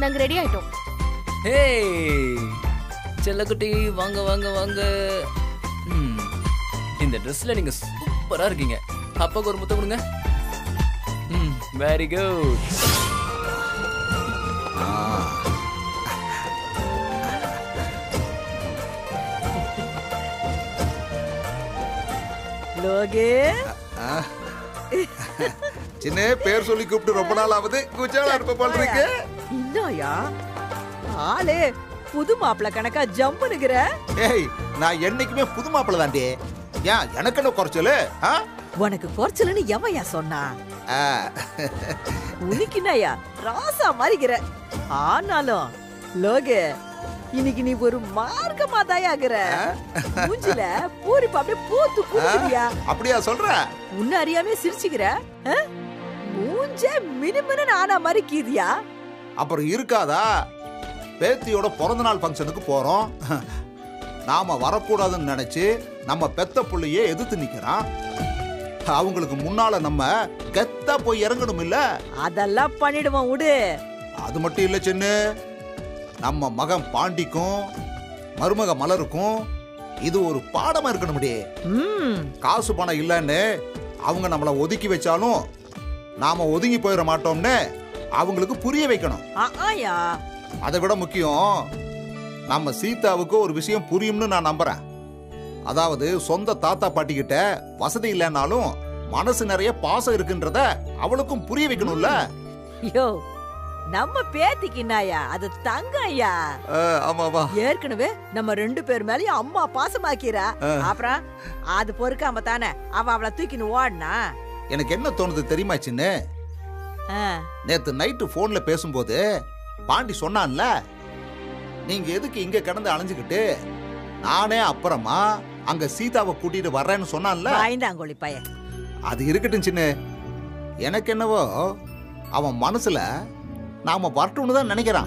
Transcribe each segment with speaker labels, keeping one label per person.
Speaker 1: நாங்க ரெடி ஆயிட்டோம்
Speaker 2: ஹே செல்லக்குட்டி வாங்க வாங்க வாங்க ம், இந்த ட்ரெஸ்ல நீங்க சூப்பரா இருக்கீங்க அப்பாவுக்கு ஒரு முத்தம் கொடுங்க ம் வெரி குட்
Speaker 3: லோகே
Speaker 4: சின்ன பேர் சொல்லி கூப்பிட்டு ரொம்ப நாள் ஆகுது குச்சால இருப்ப போல் இருக்கு
Speaker 3: இன்னாயா ஆளே புது மாப்பிள கணக்கா ஜம்புனுங்கிற
Speaker 4: ஏய் நான் என்னைக்குமே புது மாப்பிள்ள தாண்டி ஏன் எனக்கு என்ன குறைச்சலு ஆ?
Speaker 3: உனக்கு குறைச்சலுன்னு எவையா சொன்னா
Speaker 4: ஆ,
Speaker 3: உனக்கு என்னய்யா ராசா மாறிக்கிற ஆனாலும் லோகே இன்னைக்கு நீ ஒரு மார்க்கமா தாயாகிற மூஞ்சில பூரிப்பு அப்படியே பூத்து குடுக்குறியா
Speaker 4: அப்படியா சொல்ற
Speaker 3: உன்ன அறியாமே சிரிச்சுக்கிற ஆ? மூஞ்சே மினுமினு ஆனா மாதிரி கீதியா
Speaker 4: அப்புறம் இருக்காதா பேத்தியோட பிறந்த நாள் ஃபங்க்ஷனுக்கு போறோம் நாம வரக்கூடாதுன்னு நினைச்சு நம்ம பெத்த புள்ளையே எதிர்த்து நிக்கிறான் அவங்களுக்கு முன்னால நம்ம கெத்தா போய் இறங்கணும் இல்ல
Speaker 3: அதெல்லாம் பண்ணிடுவோம் விடு
Speaker 4: அது மட்டும் இல்ல சின்ன நம்ம மகன் பாண்டிக்கும் மருமக மலருக்கும் இது ஒரு பாடமா இருக்கணும்டி
Speaker 3: ம்
Speaker 4: காசு பணம் இல்லைன்னு அவங்க நம்மளை ஒதுக்கி வச்சாலும் நாம ஒதுங்கி போயிட மாட்டோம்னு அவங்களுக்கு புரிய வைக்கணும்
Speaker 3: ஆ, ஆயா
Speaker 4: அதை விட முக்கியம் நம்ம சீதாவுக்கு ஒரு விஷயம் புரியும்னு நான் நம்புறேன் அதாவது சொந்த தாத்தா பாட்டி கிட்ட வசதி இல்லைன்னாலும் மனசு நிறைய பாசம் இருக்குன்றத அவளுக்கும் புரிய வைக்கணும்ல
Speaker 3: யோ நம்ம பேத்திக்கு என்னாயா அது தங்க ஐயா
Speaker 4: ஆமாவா
Speaker 3: ஏற்கனவே நம்ம ரெண்டு பேர் மேலயும் அம்மா பாசமாக்கிறா அப்புறம் அது பொறுக்காம தானே அவ அவளை தூக்கின்னு ஓடனா
Speaker 4: எனக்கு என்ன தோணுது தெரியுமா சின்ன நேத்து நைட்டு போன்ல பேசும்போது பாண்டி சொன்னான்ல நீங்க எதுக்கு இங்க கிடந்து அலைஞ்சுக்கிட்டு நானே அப்புறமா அங்க சீதாவை கூட்டிட்டு வர்றேன்னு சொன்னான்ல
Speaker 3: வாய்ந்தாங்கோழி பையன்
Speaker 4: அது இருக்கட்டும் சின்ன எனக்கு என்னவோ அவன் மனசுல நாம வரட்டும்னு தான் நினைக்கிறான்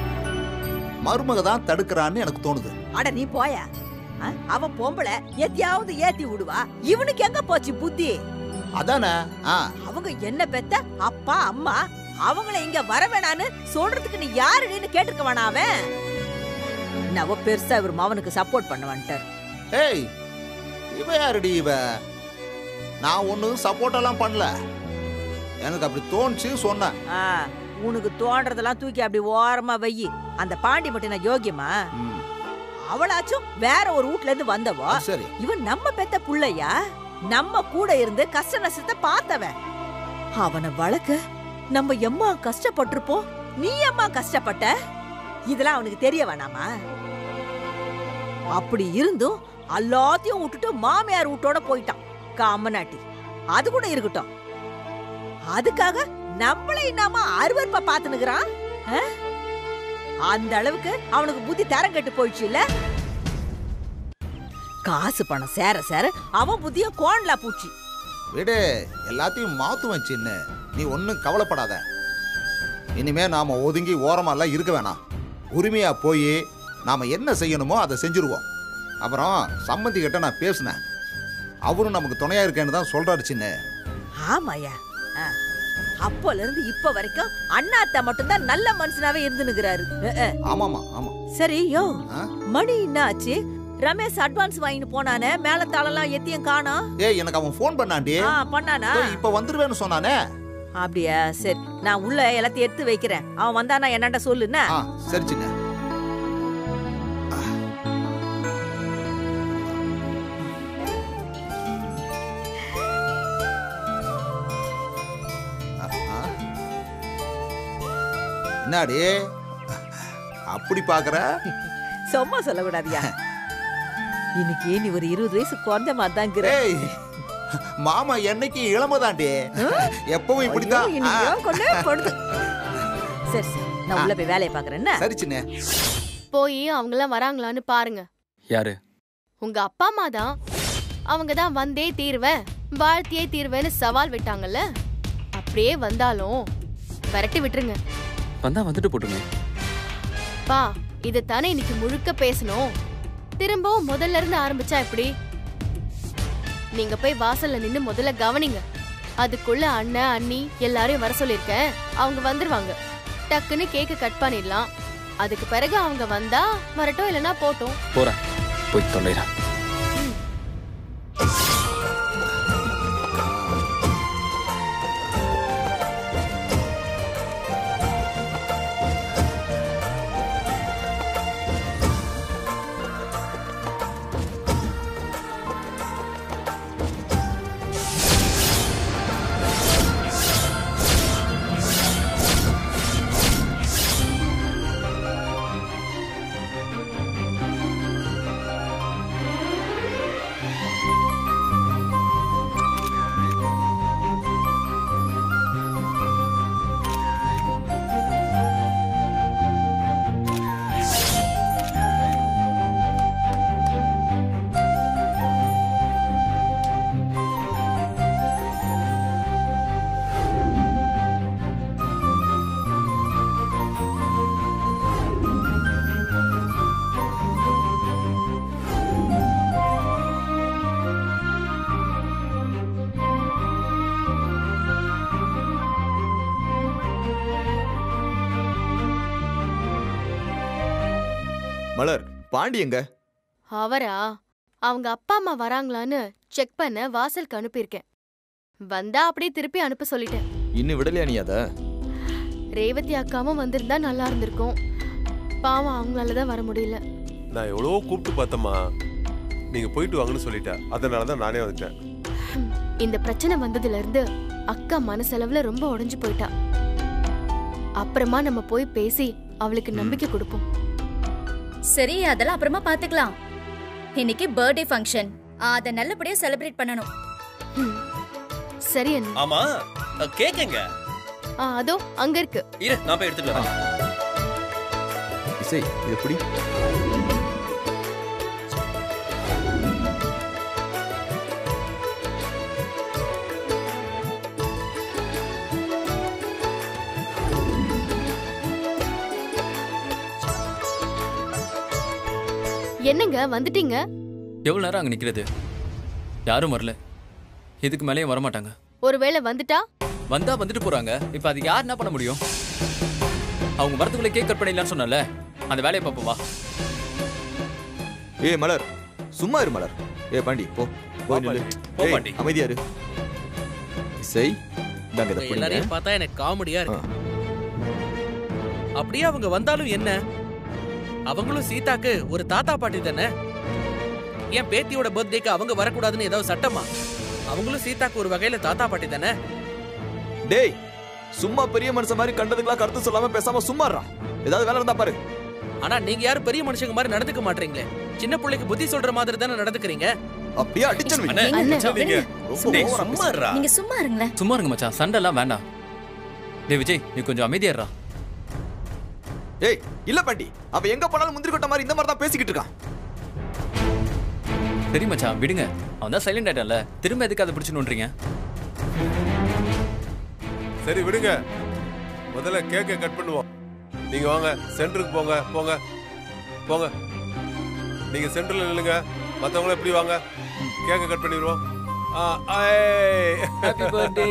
Speaker 4: மருமக தான் தடுக்கிறான்னு எனக்கு தோணுது
Speaker 3: அட நீ போயா ஆ? அவ பொம்பளை எத்தியாவது ஏத்தி விடுவா இவனுக்கு எங்க போச்சு புத்தி
Speaker 4: அதானே ஆ
Speaker 3: அவங்க என்ன பெத்த அப்பா அம்மா அவங்கள இங்க வர வேணான்னு சொல்றதுக்கு நீ யாருன்னு கேட்டிருக்க வேணா அவன் நவ பெருசா இவர் மவனுக்கு சப்போர்ட் பண்ணுவான்ட்டார்
Speaker 4: ஏய் இவ யாருடி இவ நான் ஒன்றும் சப்போர்ட் எல்லாம் பண்ணல எனக்கு அப்படி தோணுச்சு சொன்னேன்
Speaker 3: ஆ, உனக்கு தோன்றதெல்லாம் தூக்கி அப்படி ஓரமா வையி அந்த பாண்டி மட்டும் நான் யோகியமா
Speaker 4: ம்,
Speaker 3: அவளாச்சும் வேற ஒரு வீட்ல இருந்து வந்தவோ
Speaker 4: அது சரி
Speaker 3: இவன் நம்ம பெத்த புள்ளையா நம்ம கூட இருந்து கஷ்ட நஷ்டத்தை பார்த்தவன் அவனை வளர்க்க நம்ம எம்மா கஷ்டப்பட்டிருப்போம் நீ அம்மா கஷ்டப்பட்ட இதெல்லாம் அவனுக்கு தெரிய வேணாமா அப்படி இருந்தும் எல்லாத்தையும் விட்டுட்டு மாமியார் வீட்டோட போயிட்டான் காமநாட்டி அது கூட இருக்கட்டும் அதுக்காக நம்மளை இன்னாம அருவருப்பா பாத்துனுக்குறான் ஆ? அந்த அளவுக்கு அவனுக்கு புத்தி தரம் கெட்டு போயிடுச்சு இல்ல காசு பணம் சேர சேர அவன் புத்திய கோன்லா பூச்சி
Speaker 4: விடு எல்லாத்தையும் மாத்துவேன் சின்ன நீ ஒன்றும் கவலைப்படாத இனிமே நாம ஒதுங்கி ஓரமாலாம் இருக்க வேணாம் உரிமையா போய் நாம என்ன செய்யணுமோ அதை செஞ்சுருவோம் அப்புறம் சம்மந்தி கிட்ட நான் பேசினேன் அவரும் நமக்கு துணையா இருக்கேன்னு தான் சொல்றாரு சின்ன
Speaker 3: ஆமாயா ஆ. அப்போல இருந்து இப்ப வரைக்கும் அண்ணாத்த மட்டும்தான் நல்ல மனுஷனாவே இருந்துனுக்குறாரு அ, அ.
Speaker 4: ஆமாமா ஆமா
Speaker 3: சரி யோ
Speaker 4: ஆ?
Speaker 3: மணி என்ன ஆச்சு ரமேஷ் அட்வான்ஸ் வாங்கிட்டு போனானே மேல தாளெல்லாம் எத்தியும் காணோம்
Speaker 4: ஏய் எனக்கு அவன் ஃபோன் பண்ணாண்டி
Speaker 3: ஆ பண்ணானா
Speaker 4: இதோ இப்ப வந்துருவேன்னு சொன்னானே
Speaker 3: அப்படியா சரி நான் உள்ள எல்லாத்தையும் எடுத்து வைக்கிறேன் அவன் வந்தானா என்னண்ட சொல்லுன்னா
Speaker 4: ஆ சரி சின்ன ஆ, ஆ. என்னடி அப்படி பாக்குற
Speaker 3: சும்மா சொல்லக்கூடாதியா இன்னைக்கு நீ ஒரு இருபது வயசு குறைஞ்ச மாதிரி தான்
Speaker 4: ஏய் மாமா என்னைக்கு இளமதாண்டி எப்பவும் இப்படிதான் ஆ,
Speaker 3: சரி சரி நான் உள்ள போய் வேலையை பாக்குறேன் என்ன
Speaker 4: சரி சின்ன
Speaker 1: போய் அவங்கெல்லாம் வராங்களான்னு பாருங்க
Speaker 2: யாரு
Speaker 1: உங்க அப்பா அம்மா தான் அவங்க தான் வந்தே தீர்வேன் வாழ்த்தியே தீர்வேன்னு சவால் விட்டாங்கல்ல அப்படியே வந்தாலும் விரட்டி விட்டுருங்க
Speaker 2: வந்தா வந்துட்டு போட்டுங்க
Speaker 1: பா இது தானே இன்னைக்கு முழுக்க பேசணும் திரும்பவும் முதல்ல இருந்து ஆரம்பிச்சா எப்படி நீங்க போய் வாசல்ல நின்னு முதல்ல கவனிங்க அதுக்குள்ள அண்ணன் அண்ணி எல்லாரையும் வர சொல்லிருக்கேன் அவங்க வந்துருவாங்க டக்குன்னு கேக்க கட் பண்ணிடலாம் அதுக்கு பிறகு அவங்க வந்தா வரட்டும் இல்லனா போட்டும்
Speaker 2: போறேன் போய் தொலைறேன்
Speaker 5: மலர் பாண்டி எங்க
Speaker 1: அவரா அவங்க அப்பா அம்மா வராங்களான்னு செக் பண்ண வாசலுக்கு அனுப்பியிருக்கேன் வந்தா அப்படியே திருப்பி அனுப்ப சொல்லிட்டேன்
Speaker 5: இன்னும் விடலையா நீ அத
Speaker 1: ரேவதி அக்காவும் வந்திருந்தா நல்லா இருந்திருக்கும் பாவம் அவங்களால தான் வர முடியல
Speaker 6: நான் எவ்வளவோ கூப்பிட்டு பார்த்தம்மா நீங்க போயிட்டு வாங்கன்னு சொல்லிட்டேன் அதனால தான் நானே வந்துட்டேன்
Speaker 1: இந்த பிரச்சனை வந்ததுல இருந்து அக்கா மனசளவுல ரொம்ப உடைஞ்சு போயிட்டா அப்புறமா நம்ம போய் பேசி அவளுக்கு நம்பிக்கை கொடுப்போம்
Speaker 7: சரி அதெல்லாம் அப்புறமா பாத்துக்கலாம் இன்னைக்கு பர்த்டே ஃபங்க்ஷன் அத நல்லபடியா செலிப்ரேட் பண்ணணும்
Speaker 1: ம். சரி அண்ணா
Speaker 8: ஆமா கேக்குங்க
Speaker 1: ஆ, அதோ அங்க இருக்கு
Speaker 8: இரு நான் போய் எடுத்துட்டு வரேன்
Speaker 5: இசை இது எப்படி
Speaker 1: என்னங்க வந்துட்டீங்க
Speaker 2: எவ்வளவு நேரம் அங்க நிக்கிறது யாரும் வரல இதுக்கு மேலேயும் வரமாட்டாங்க
Speaker 1: ஒருவேளை வந்துட்டா
Speaker 2: வந்தா வந்துட்டு போறாங்க இப்ப அது யார் என்ன பண்ண முடியும் அவங்க வரதுக்குள்ள கேக் கட் பண்ணிடலாம்னு சொன்னல அந்த வேலையை பார்ப்போம் வா
Speaker 5: ஏய் மலர் சும்மா இரு மலர் ஏய் பாண்டி போ போய்
Speaker 6: வா
Speaker 5: நில்லு
Speaker 6: பாண்டி.
Speaker 8: போ
Speaker 5: ஏய்,
Speaker 8: பாண்டி.
Speaker 5: அமைதியா இரு இசை இந்தாங்க இதை
Speaker 9: உங்க
Speaker 5: பிடிங்க.
Speaker 9: எல்லாரையும் பார்த்தா எனக்கு காமெடியா
Speaker 5: ஆ.
Speaker 9: இருக்கு அப்படியே அவங்க வந்தாலும் என்ன அவங்களும் சீதாக்கு ஒரு தாத்தா பாட்டி தானே ஏன் பேத்தியோட பர்த்டேக்கு அவங்க வரக்கூடாதுன்னு ஏதாவது சட்டமா அவங்களும் சீதாக்கு ஒரு வகையில தாத்தா பாட்டி தானே
Speaker 5: டேய் சும்மா பெரிய மனுஷன் மாதிரி கண்டதுங்களா கருத்து சொல்லாம பேசாம சும்மாறா ஏதாவது வேலை இருந்தா பாரு
Speaker 9: ஆனா நீங்க யாரும் பெரிய மனுஷங்க மாதிரி நடந்துக்க மாட்டீங்களே சின்ன பிள்ளைக்கு புத்தி சொல்ற மாதிரி தானே நடந்துக்கிறீங்க
Speaker 5: அப்படியே அடிச்சன் வை.
Speaker 8: அண்ணே,
Speaker 7: அண்ணே,
Speaker 8: மச்சான், நீங்க
Speaker 5: ரொம்ப
Speaker 8: டேய்,
Speaker 5: ஓவரா
Speaker 8: சும்மா இருடா.
Speaker 7: நீங்க சும்மா இருங்களேன்
Speaker 2: சும்மா இருங்க மச்சான் சண்டை எல்லாம் வேண்டாம் டேய் விஜய் நீ கொஞ்சம் அமைதியாடுறா
Speaker 5: ஏய் இல்ல பாண்டி அவ எங்க போனாலும் முந்திரி கொட்ட மாதிரி இந்த மாதிரி தான் பேசிக்கிட்டு இருக்கான்
Speaker 2: சரி மச்சான் விடுங்க அவன் தான் சைலண்ட் ஆயிட்டான்ல திரும்ப எதுக்கு அதை பிடிச்சுன்றீங்க
Speaker 6: சரி விடுங்க முதல்ல கேக்கை கட் பண்ணுவோம் நீங்க வாங்க சென்டருக்கு போங்க போங்க போங்க நீங்க சென்டர்ல நில்லுங்க மத்தவங்களும் எப்படி வாங்க கேக்கை கட் பண்ணிடுவோம் ஆ, ஐ.
Speaker 2: ஹாப்பி பர்த்டே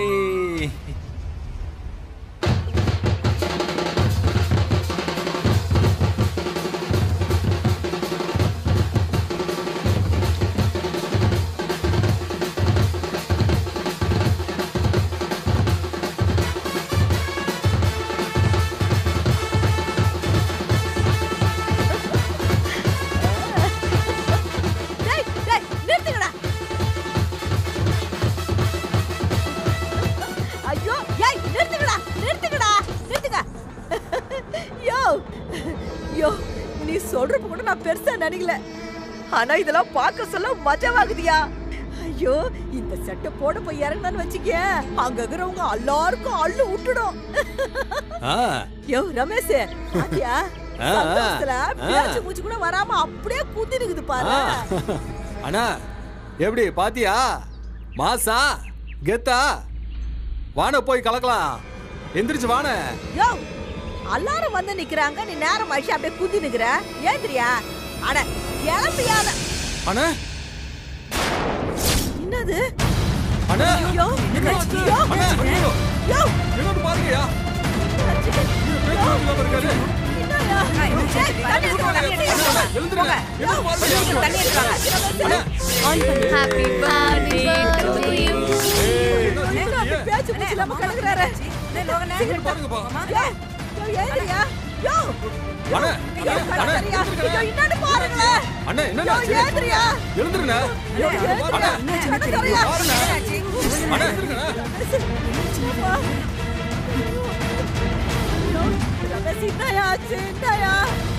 Speaker 3: டேய் டேய் நிறுத்துங்கடா ஐயோ ஏய் நிறுத்துங்கடா நிறுத்துங்கடா நிறுத்துங்க யோ யோ நீ சொல்றப்ப கூட நான் பெருசா நினைக்கல ஆனா இதெல்லாம் பார்க்க சொல்ல மஜாவாகுதியா ஐயோ இந்த செட்டை போட போய் இறங்கினான்னு வச்சுக்க அங்க இருக்கிறவங்க எல்லாருக்கும் அள்ளு விட்டுடும் யோ ரமேஷ் பாத்தியா சந்தோஷத்துல பேச்சு மூச்சு கூட வராம அப்படியே குத்தி நிக்குது பாரு
Speaker 10: அண்ணா எப்படி பாத்தியா மாசா கெத்தா வான போய் கலக்கலாம் எந்திரிச்சு வான
Speaker 3: யோ எல்லாரும் வந்து நிக்கிறாங்க நீ நேரம் ஆயிடுச்சு அப்படியே குத்தி நிக்கிற ஏந்திரியா அட கிளம்பியாத
Speaker 10: அண்ணா
Speaker 3: என்னது
Speaker 10: அண்ணா
Speaker 3: யோ
Speaker 10: எங்க வச்சு?
Speaker 3: யோ
Speaker 10: அண்ணா, ஐயோ,
Speaker 3: யோ
Speaker 10: எங்க வந்து பாருங்கயா
Speaker 1: ஹாப்பி பர்த்டே டு யூ
Speaker 3: பேச்சு மூச்சு இல்லாம கிடக்குறாரு. சீக்கிரம் போ. ஏய், யோ, ஏறியா? யோ,
Speaker 10: அண்ணே,
Speaker 3: யோ, கிடக்குறியா? யோ, என்னன்னு பாருங்களேன்.
Speaker 10: அண்ணே
Speaker 3: யோ,
Speaker 10: என்னண்ணே
Speaker 3: ஏந்திரியா?
Speaker 10: எழுந்துருண்ணே
Speaker 3: யோ, ஏந்திரியா? கிடக்குறியா?
Speaker 10: அண்ணே எழுந்துருங்கண்ணே
Speaker 3: அப்பா. யோ, ரமேஷ், என்னய்யா ஆச்சு? என்னய்யா?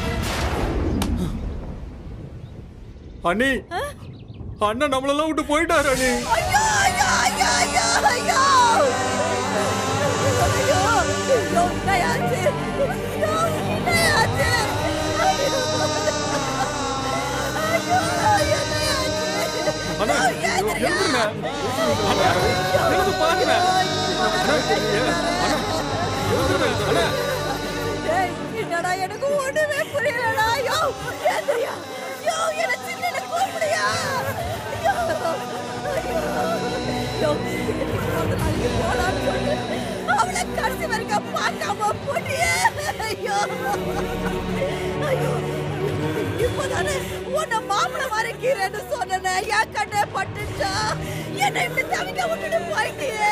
Speaker 10: அண்ணி அண்ணன் நம்மளெல்லாம் விட்டு போயிட்டாரு அண்ணி
Speaker 3: ஐயோ, ஐயோ, ஐயோ, ஐயோ, ஐயோ. ஐயோ, ஐயோ, என்னய்யா ஆச்சு? ஐயோ, என்னய்யா ஆச்சு? ஐயோ, ஐயோ, என்னய்யா ஆச்சு?
Speaker 10: அண்ணா
Speaker 3: ஐயோ, ஏந்திரியா?
Speaker 10: எழுந்துருண்ணே அண்ணா எழுந்து பாருண்ணே அண்ணா
Speaker 3: டேய், என்னடா எனக்கு ஒண்ணுமே புரியலடா ஐயோ ஏந்திரியா ஐயோ என்ன சின்ன கூப்பிடுயா ஐயோ ஐயோ ஐயோ பிறந்த நாளைக்கு போலான்னு சொல்லி அவளை கடைசி வரைக்கும் பார்க்காம போட்டியே ஐயோ ஐயோ இப்பதானே உன்னை மாப்பிள மறைக்கிறேன்னு சொன்னேனே என் கண்ணே பட்டுச்சா என்னை இப்படி தவிக்க விட்டுட்டு போயிட்டியே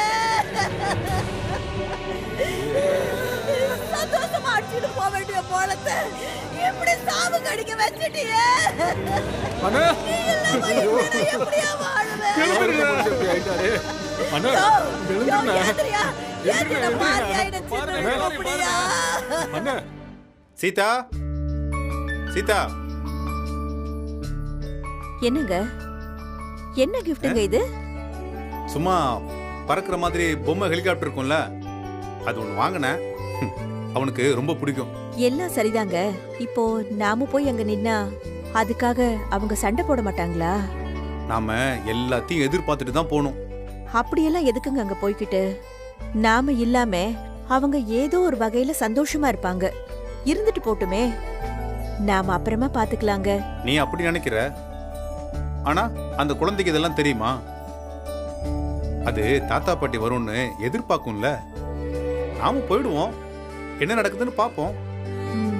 Speaker 3: சந்தோஷமா அடிச்சுட்டு போக வேண்டிய போலத்தை இப்படி சாவு கடிக்க வச்சுட்டியே
Speaker 10: அண்ணா
Speaker 3: நீ இல்லாம இப்படி நான் எப்படியா வாழுவேன்
Speaker 10: இப்படி ஆயிட்டாரு அண்ணா
Speaker 3: யோ, யோ,
Speaker 10: எழுந்துருண்ணே
Speaker 3: ஏந்திரியா? ஏந்திர மாதிரி ஆயிடுச்சு
Speaker 10: அண்ணா,
Speaker 3: அப்படியா?
Speaker 10: அண்ணா
Speaker 6: சீதா சீதா
Speaker 3: என்னங்க என்ன கிஃப்ட்டுங்க இது
Speaker 6: சும்மா பறக்கிற மாதிரி பொம்மை ஹெலிகாப்டர் இருக்கும்ல அது ஒன்று வாங்கினேன் ஹம், அவனுக்கு ரொம்ப பிடிக்கும்
Speaker 3: எல்லாம் சரிதாங்க இப்போ நாம போய் அங்க நின்னா அதுக்காக அவங்க சண்டை போட மாட்டாங்களா
Speaker 6: நாம எல்லாத்தையும் எதிர்பார்த்துட்டு தான் போகணும்
Speaker 3: அப்படியெல்லாம் எதுக்குங்க அங்க போய்கிட்டு நாம இல்லாம அவங்க ஏதோ ஒரு வகையில சந்தோஷமா இருப்பாங்க இருந்துட்டு போட்டுமே நாம அப்புறமா பாத்துக்கலாங்க
Speaker 6: நீ அப்படி நினைக்கிற ஆனா அந்த குழந்தைக்கு இதெல்லாம் தெரியுமா அது தாத்தா பாட்டி வரும்னு எதிர்பார்க்கும்ல நாம போயிடுவோம் என்ன நடக்குதுன்னு பார்ப்போம்
Speaker 3: ம்.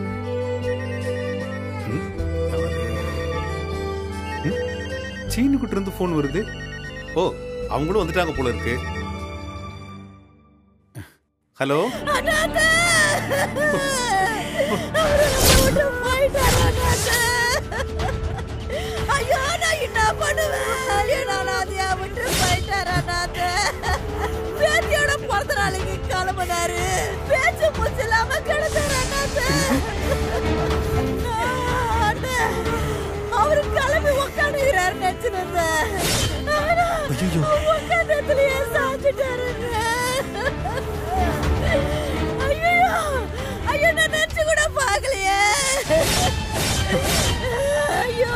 Speaker 6: சீனுக்கிட்ட இருந்து ஃபோன் வருது ஓ அவங்களும் வந்துட்டாங்க போல இருக்கு ஹலோ
Speaker 3: அண்ணாத்த! அவரை விட்டு போயிட்டாரு, அண்ணாத்த! ஐயோ, நான் என்ன பண்ணுவேன்? என் அனாதையா விட்டு போயிட்டாரு, அண்ணாத்த! பேத்தியோட பிறந்த நாளைக்கு கிளம்புனாரு. பேச்சு மூச்சு இல்லாம கிடந்தாரு, அண்ணாத்த! அண்ணே, அவரு கிளம்பி உட்காந்துக்கிறாரு நினைச்சிருந்தேன் ஆனா, உட்காந்ததுலயே சாஞ்சிட்டாருங்க ஐயோ ஐயோ நான் நினைச்சு கூட பார்க்கலையே ஐயோ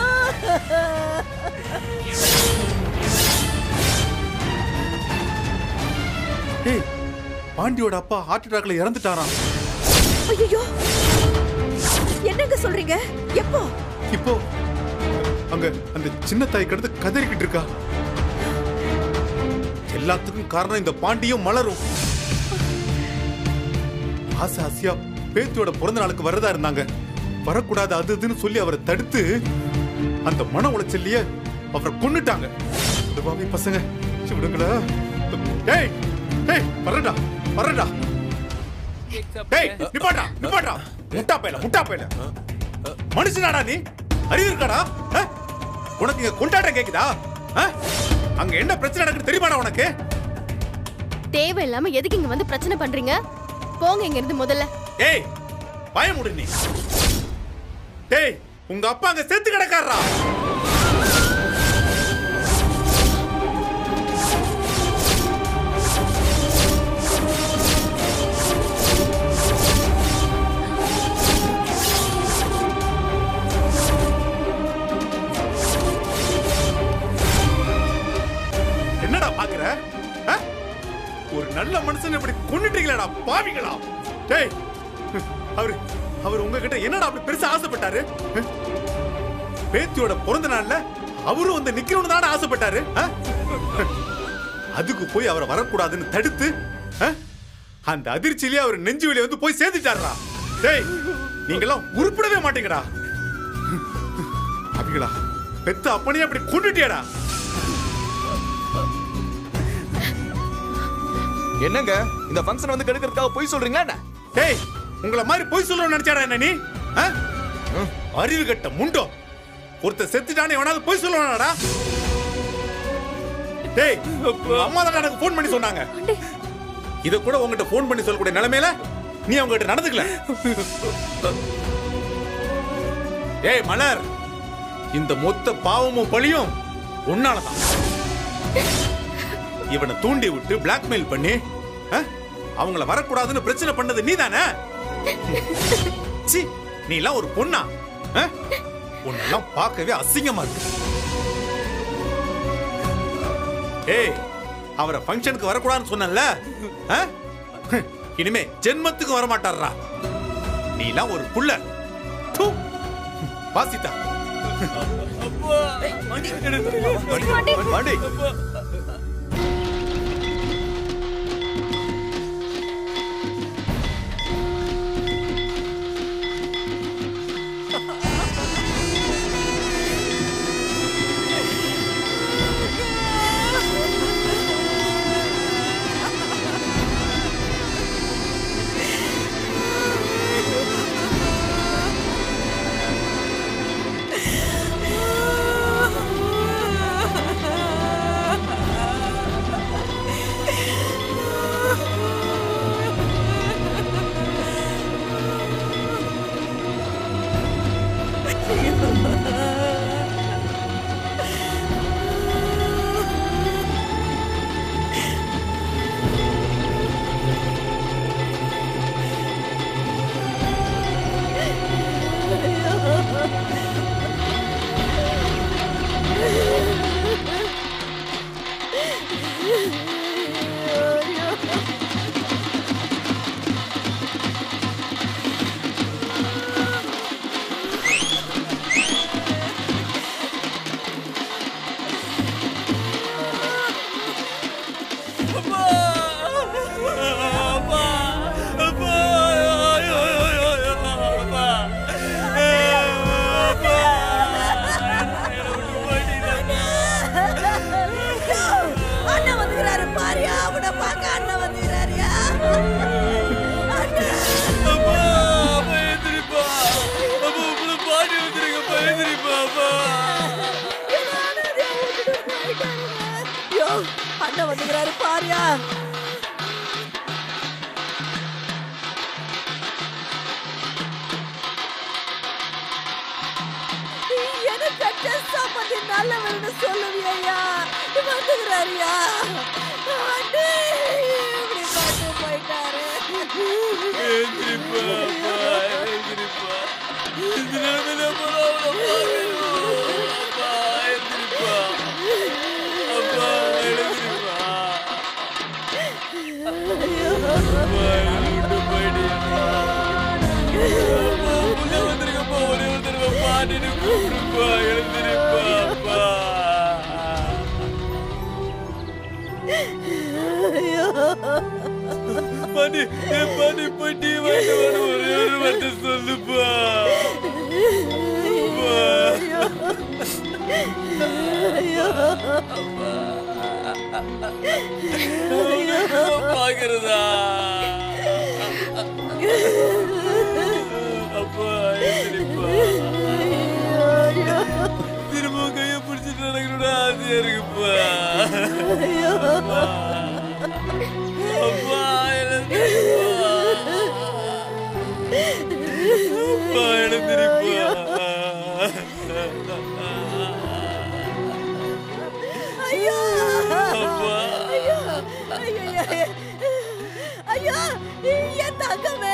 Speaker 6: டேய் பாண்டியோட அப்பா ஹார்ட் அட்டாக்ல இறந்துட்டாராம்
Speaker 3: ஐயோ என்னங்க சொல்றீங்க எப்போ
Speaker 6: இப்போ அங்க அந்த சின்ன தாய் கிடந்து கதறிக்கிட்டு இருக்கா எல்லாத்துக்கும் காரணம் இந்த பாண்டியும் மலரும் ஆசை ஆசையா பேத்தியோட பிறந்த நாளுக்கு வரதா இருந்தாங்க வரக்கூடாது அது இதுன்னு சொல்லி அவரை தடுத்து அந்த மன உளைச்சல்லையே அவரை கொன்னுட்டாங்க இந்த பாவி பசங்க சி, விடுங்களா டேய் டேய் வரடா வரடா டேய் நிப்பாட்டா நிப்பாட்டா முட்டா பயல முட்டா பயல மனுஷனாடா நீ அறிவு இருக்காடா ஆ? உனக்கு இங்க கொண்டாட்டம் கேக்குதா ஆ? அங்க என்ன பிரச்சனை நடக்குது தெரியுமாடா உனக்கு
Speaker 1: தேவையில்லாம எதுக்கு இங்க வந்து பிரச்சனை பண்றீங்க போங்க இங்க இருந்து முதல்ல
Speaker 6: டேய் பயமுடு நீ டேய் உங்க அப்பா அங்க செத்து கிடக்காரா என்னடா பாக்குற ஆ? ஒரு நல்ல மனுஷன் இப்படி கொன்னுட்டீங்களா பாவிங்களா டேய் அவரு அவர் உங்ககிட்ட என்னடா அப்படி பெருசா ஆசைப்பட்டாரு ஆ? பேத்தியோட பிறந்த நாள்ல அவரும் வந்து நிக்கணும்னு தானே ஆசைப்பட்டாரு ஆ? அதுக்கு போய் அவரை வரக்கூடாதுன்னு தடுத்து ஆ?
Speaker 11: அந்த அதிர்ச்சியிலே அவர் நெஞ்சு வலி வந்து போய் சேர்ந்துட்டாரா டேய் நீங்கெல்லாம் உருப்படவே மாட்டீங்கடா அபிகளா பெத்த அப்பனையே அப்படி கொண்டுட்டியாடா
Speaker 5: என்னங்க இந்த ஃபங்க்ஷன் வந்து கெடுக்கிறதுக்காக போய் சொல்றீங்களா என்ன
Speaker 11: டேய் உங்களை மாதிரி பொய் சொல்லணும்னு நினைச்சாடா என்ன நீ ஆ? அறிவு கட்ட முண்டோ ஒருத்தர் செத்துட்டானே எவனாவது பொய் சொல்லணும்டா டேய் உங்க அம்மா தான் எனக்கு ஃபோன் பண்ணி சொன்னாங்க இத கூட உங்ககிட்ட ஃபோன் பண்ணி சொல்லக்கூடிய நிலைமையில நீ அவங்ககிட்ட நடந்துக்கல ஏய் மலர் இந்த மொத்த பாவமும் பழியும் உன்னாலதான் இவனை தூண்டி விட்டு பிளாக்மெயில் பண்ணி ஆ? அவங்கள வரக்கூடாதுன்னு பிரச்சனை பண்ணது நீதானே சி நீ எல்லாம் ஒரு பொண்ணா ஆ? உன்னெல்லாம் பார்க்கவே அசிங்கமா இருக்கு ஏய் அவரை ஃபங்க்ஷனுக்கு வரக்கூடாதுன்னு சொன்னல இனிமே ஜென்மத்துக்கு வர மாட்டாரா நீ எல்லாம் ஒரு புள்ள தூ. வாசித்தா
Speaker 5: பாண்டி
Speaker 3: அண்ணன் வந்துக்கிறாரு பாரியா அவனை பார்க்க அண்ணன் வந்துக்கிறாரியா ஐயோ அண்ணன் வந்துக்கிறாரு பாரியா எனக்கு கட்ட சாப்பாடு நல்லவன்னு சொல்லுவியா வந்துக்கிறாரியா அண்ணே இப்படி பார்த்து போயிட்டாரு
Speaker 12: பண்ணி பண்ணி போயிட்டு வந்து ஒரே ஒரு மட்டும் சொல்லுப்பா பாக்குறதா அப்பா எந்திரிப்பா திரும்ப கைய பிடிச்சிட்டு நடக்கணும்னு ஆசையா இருக்குப்பா அப்பா எழுந்திருப்பா அப்பா எழுந்திருப்பா
Speaker 3: ஐயோ
Speaker 12: அப்பா
Speaker 3: ஐயோ ஐயோ ஐயோ என் தங்கமே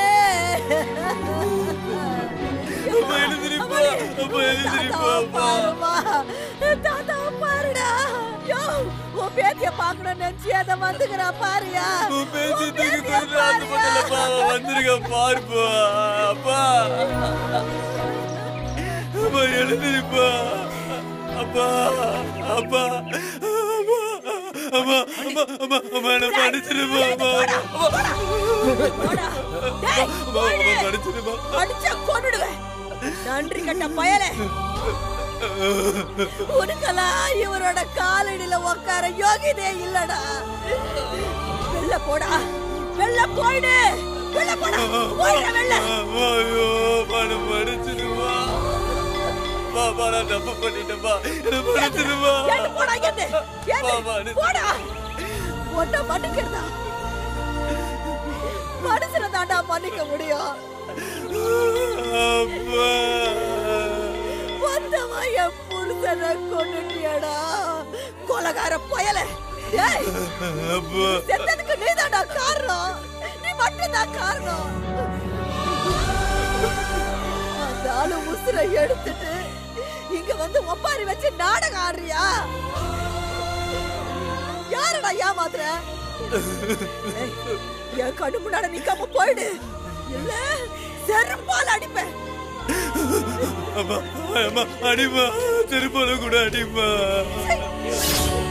Speaker 12: அப்பா எழுந்திருப்பா அப்பா எழுந்திருப்பா அப்பா
Speaker 3: பாருமா தாத்தா பாருடா யோ உன் பேத்திய பார்க்கணும்னு நினைச்சு அதை வந்துக்கிறா பாருயா
Speaker 12: உன் பேத்தி தூக்கி கொண்டு அந்த பட்டலப்பா வந்திருக்க பாருப்பா அப்பா அப்பா எழுந்திருப்பா அப்பா அப்பா அப்பா அம்மா அம்மா அம்மா அம்மா என்ன மன்னிச்சிடுமா அம்மா
Speaker 3: டேய்,
Speaker 12: அம்மா அம்மா மன்னிச்சிடுமா
Speaker 3: அடிச்சா கொன்னுடுவேன் நன்றி கட்ட பயலே உனக்கெல்லாம் இவரோட காலடியில உட்கார யோகிதே இல்லடா வெளில போடா வெளில போயிடு வெளில போடா போயிடு வெளில
Speaker 12: அம்மா ஐயோ மன மன்னிச்சிடுமா பாப்பா நான் தப்பு பண்ணிட்டேன்பா என்ன மன்னிச்சிடுமா
Speaker 3: ஏண்டு போடா இங்கிருந்து ஏண்டு
Speaker 12: பாப்பா, நீ-
Speaker 3: போடா ஒன்ன மன்னிக்கிறதா மனுஷனை தாண்டா மன்னிக்க முடியும்
Speaker 12: அப்பா
Speaker 3: வந்தவா என் புருஷனை கொண்டுட்டியடா கொலகார பயல ஏய்
Speaker 12: அப்பா
Speaker 3: செத்ததுக்கு நீதான்டா காரணம் நீ மட்டும்தான் காரணம் அந்த ஆளு உசுரை எடுத்துட்டு இங்க வந்து ஒப்பாரி வச்சு நாடகம் ஆடுறியா யாரடா ஏமாத்துற ஏய், என் கண்ணு முன்னாடி நிக்காம போயிடு இல்ல செருப்பால் அடிப்பேன்
Speaker 12: அம்மா அம்மா அடிமா திருப்பல கூட அடிமா
Speaker 3: சை.